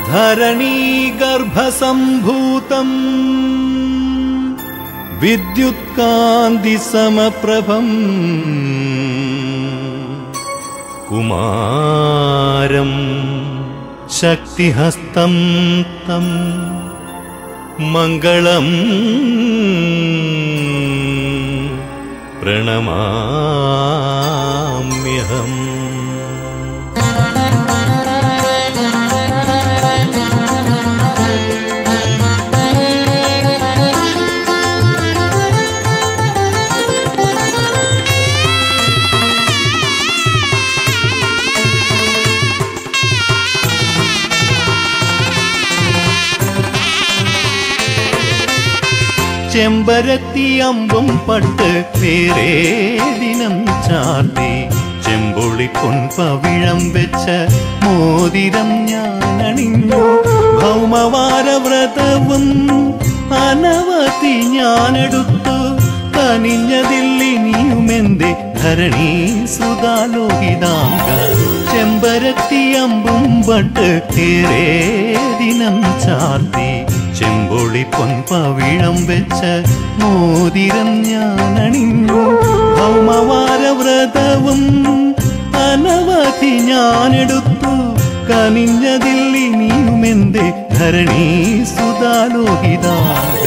ധരണീ ഗർഭസംഭൂതം വിദ്യുത്കാന്തി സമപ്രഭം കുമാരം ശക്തിഹസ്തം തം മംഗളം പ്രണമാമ്യഹം ചെമ്പരത്തി അമ്പും പട്ട് വേറെ ദിനം ചാർത്തി ചെമ്പൊളി പൊൻപവിഴം വെച്ച മോതിരം ഞാൻ അണിഞ്ഞു ഭൗമവാരവ്രതവും അനവധി ഞാനെടുത്തു കനിഞ്ഞതിൽ ഇനിയുമെന്റെ ധരണി സുതാലോകിതാങ്ക ചെമ്പരത്തി അമ്പും പട്ട് ഏറെ ദിനം ചാർത്തി ചെമ്പൊളി പൊൻപവിഴം വെച്ച മോതിരം ഞാൻ അണിഞ്ഞു ഭൗമവാരവ്രതവും അനവധി ഞാനെടുത്തു കനിഞ്ഞതിൽ ഇനിയുമെന്റെ ധരണി സുതാലോകിതാങ്ക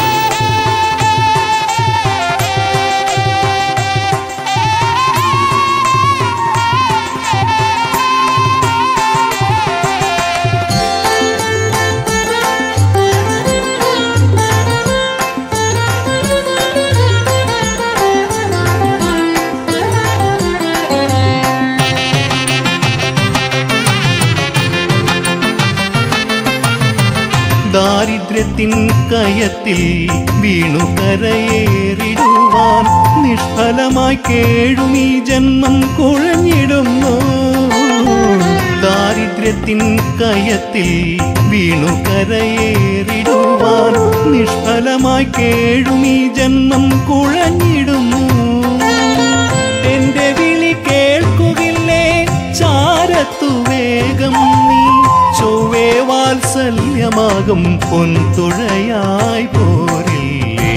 ദാരിദ്ര്യത്തിൻ കയത്തിൽ വീണു കരയേറിടുവാൻ നിഷ്ഫലമായി കേഴുമീ ജന്മം കുഴഞ്ഞിടുന്നു ദാരിദ്ര്യത്തിൻ കയത്തിൽ വീണു കരയേറിടുവാൻ നിഷ്ഫലമായി കേഴുമീ ജന്മം കുഴഞ്ഞിടുന്നു എന്റെ വിളി കേൾക്കുകില്ലേ ചാരത്തു വേഗം നീ ചൊവ്വേ വാത്സല്യമാകും പൊൻതുഴയായി പോരില്ലേ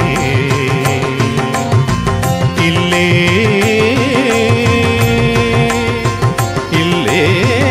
ഇല്ലേ ഇല്ലേ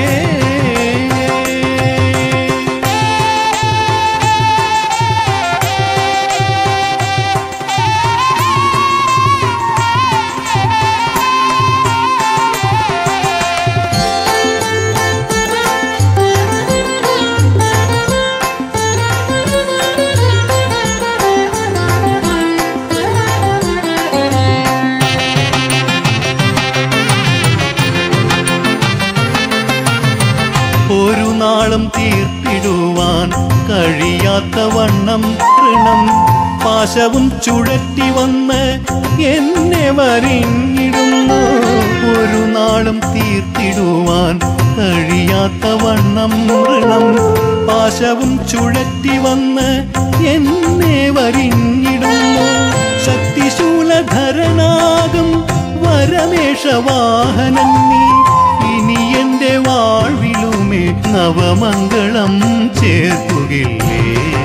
ഒരു നാളും തീർത്തിടുവാൻ കഴിയാത്ത വണ്ണം ഋണം പാശവും ചുഴറ്റി വന്ന് എന്നെ വരിഞ്ഞിടുന്നു ഒരു നാളും തീർത്തിടുവാൻ കഴിയാത്ത വണ്ണം ഋണം പാശവും ചുഴറ്റി വന്ന് എന്നെ വരിഞ്ഞിടുന്നു ശക്തിശൂലധരനാകും വരമേഷവാഹനൻ നീ ഇനി എന്റെ വാഴ്വിലുമേ നവമംഗളം ചേർക്കുകില്ലേ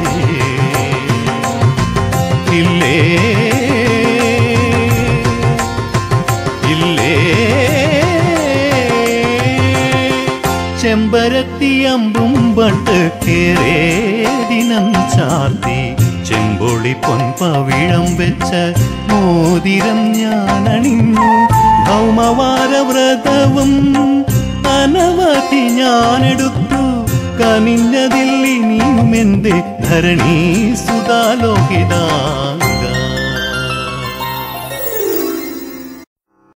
ഇല്ലേ ഇല്ലേ ചെമ്പരത്തി അമ്പും പട്ട് കേറേ ദിനം ചാർത്തി ചെമ്പൊളി പൊൻപവിഴം വെച്ച മോതിരം ഞാൻ അണിഞ്ഞു ഭൗമവാരവ്രതവും അനവധി ഞാനെടുത്തു കനിഞ്ഞതിൽ ഇനിയുമെന്റെ ധരണി സുതാലോകിതാ